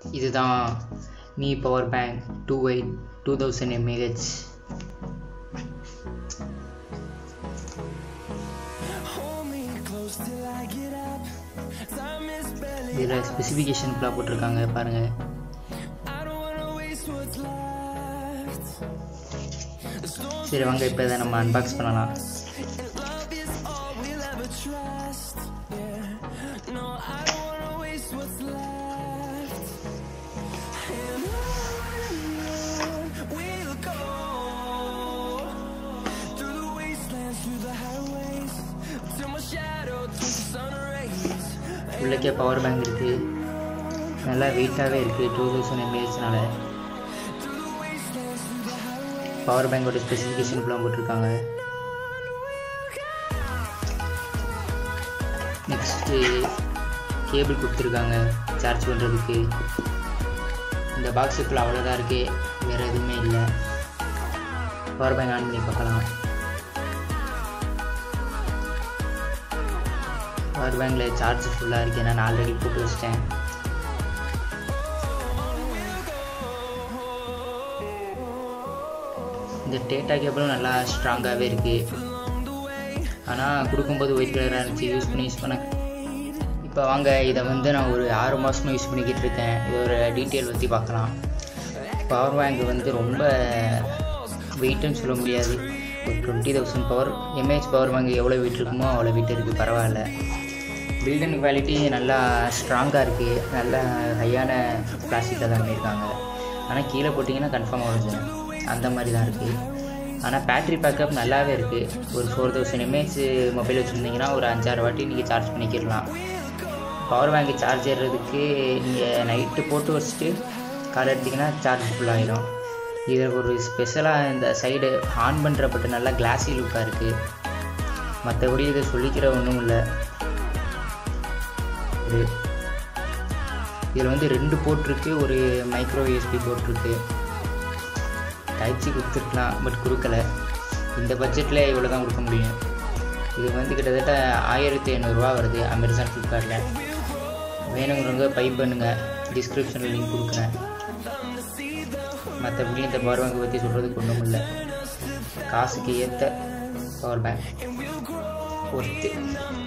இதுதான் Mi power bank two eight two thousand mAh இதில் specification ஃபுல்லாக போட்டிருக்காங்க பாருங்கள் சரி வாங்க இப்போ இதை நம்ம அன்பாக்ஸ் பண்ணலாம் உள்ளக்கே பவர் பேங்க் இருக்குது நல்லா வெயிட்டாகவே இருக்குது டூ தௌசண்ட் எம்ஏஹெச்னால பவர் பேங்கோட ஸ்பெசிஃபிகேஷன் ஃபுல்லாக போட்டிருக்காங்க நெக்ஸ்ட்டு கேபிள் கொடுத்துருக்காங்க சார்ஜ் பண்ணுறதுக்கு இந்த பாக்ஸுக்குள்ளே அவ்வளோதான் இருக்குது வேறு எதுவுமே இல்லை பவர் பேங்க் ஆன் பண்ணி பார்க்கலாம் பவர் பேங்கில் சார்ஜ் ஃபுல்லாக இருக்குது நான் ஆல்ரெடி போட்டு வச்சிட்டேன் இந்த டேட்டா கேபிளும் நல்லா ஸ்ட்ராங்காகவே இருக்குது ஆனால் கொடுக்கும்போது ஒயிட் கலராக இருந்துச்சு யூஸ் பண்ணி யூஸ் பண்ண இப்போ வாங்க இதை வந்து நான் ஒரு ஆறு மாதமாக யூஸ் பண்ணிக்கிட்டு இருக்கேன் இதோட டீட்டெயில் பற்றி பார்க்கலாம் பவர் பேங்க் வந்து ரொம்ப வெயிட்டுன்னு சொல்ல முடியாது ஒரு twenty thousand power mAh power bank எவ்வளோ வெயிட் இருக்குமோ அவ்வளோ வெயிட் இருக்குது பரவாயில்ல பில்டன் குவாலிட்டி நல்லா ஸ்ட்ராங்காக இருக்குது நல்ல ஹையான பிளாஸ்டிக்கில் தான் பண்ணியிருக்காங்க ஆனால் கீழே போட்டிங்கன்னா கன்ஃபார்மாக உடஞ்சிடும் அந்த மாதிரி தான் இருக்குது ஆனால் பேட்ரி பேக்கப் நல்லாவே இருக்குது ஒரு ஃபோர் தௌசண்ட் எம்ஏஹெச் மொபைல் வச்சுருந்தீங்கன்னா ஒரு அஞ்சாறு வாட்டி நீங்கள் சார்ஜ் பண்ணிக்கிடலாம் பவர் பேங்க் சார்ஜ் ஏறுறதுக்கு நீங்கள் நைட்டு போட்டு வச்சுட்டு காலை எடுத்திங்கன்னா சார்ஜ் ஃபுல்லாகிடும் இதில் ஒரு ஸ்பெஷலாக இந்த சைடு ஆன் பண்ணுறப்பட்ட நல்லா கிளாஸி லுக்காக இருக்குது மற்றபடி இதை சொல்லிக்கிற ஒன்றும் இல்லை இது இதில் வந்து ரெண்டு போர்ட் இருக்குது ஒரு மைக்ரோ யூஎஸ்பி போர்ட் இருக்குது டைப் சி கொடுத்துருக்கலாம் பட் கொடுக்கல இந்த பட்ஜெட்டில் இவ்வளோ தான் கொடுக்க முடியும் இது வந்து கிட்டத்தட்ட ஆயிரத்தி ஐநூறுரூவா வருது அமேசான் ஃப்ளிப்கார்ட்டில் வேணுங்கிறவங்க பை பண்ணுங்கள் டிஸ்கிரிப்ஷனில் லிங்க் கொடுக்குறேன் மற்றபடி இந்த பவர் பேங்கை பற்றி சொல்கிறதுக்கு ஒன்றும் இல்லை காசுக்கு ஏற்ற பவர் பேங்க் ஒர்த்து